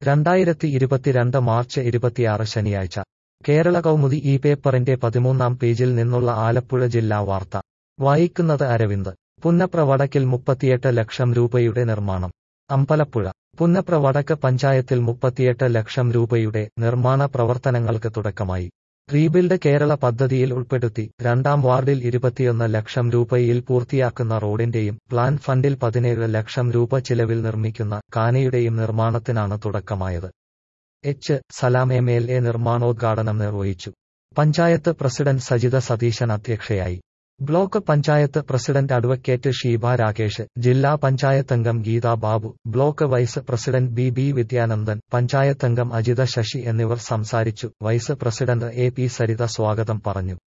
രണ്ടായിരത്തി ഇരുപത്തിരണ്ട് മാർച്ച് ഇരുപത്തിയാറ് ശനിയാഴ്ച കേരള കൗമുദി ഈ പേപ്പറിന്റെ പതിമൂന്നാം പേജിൽ നിന്നുള്ള ആലപ്പുഴ ജില്ലാ വാർത്ത വായിക്കുന്നത് അരവിന്ദ് പുന്നപ്ര വടക്കിൽ മുപ്പത്തിയെട്ട് ലക്ഷം രൂപയുടെ നിർമ്മാണം അമ്പലപ്പുഴ പുന്നപ്ര വടക്ക് പഞ്ചായത്തിൽ മുപ്പത്തിയെട്ട് ലക്ഷം രൂപയുടെ നിർമ്മാണ പ്രവർത്തനങ്ങൾക്ക് തുടക്കമായി റീബിൽഡ് കേരള പദ്ധതിയിൽ ഉൾപ്പെടുത്തി രണ്ടാം വാർഡിൽ ഇരുപത്തിയൊന്ന് ലക്ഷം രൂപയിൽ പൂർത്തിയാക്കുന്ന റോഡിന്റെയും പ്ലാൻ ഫണ്ടിൽ പതിനേഴ് ലക്ഷം രൂപ ചിലവിൽ നിർമ്മിക്കുന്ന കാനയുടെയും നിർമ്മാണത്തിനാണ് തുടക്കമായത് H Salam M L A നിർമ്മാണോദ്ഘാടനം നിർവഹിച്ചു പഞ്ചായത്ത് പ്രസിഡന്റ് സജിത സതീശൻ അധ്യക്ഷയായി block panchayat president advocate Sheeba Rakesh ജില്ലാ പഞ്ചായത്തംഗം Geetha Babu block vice president B B Vidyanandan പഞ്ചായത്തംഗം അജിത ശശി എന്നിവർ സംസാരിച്ചു vice president A P Saritha സ്വാഗതം പറഞ്ഞു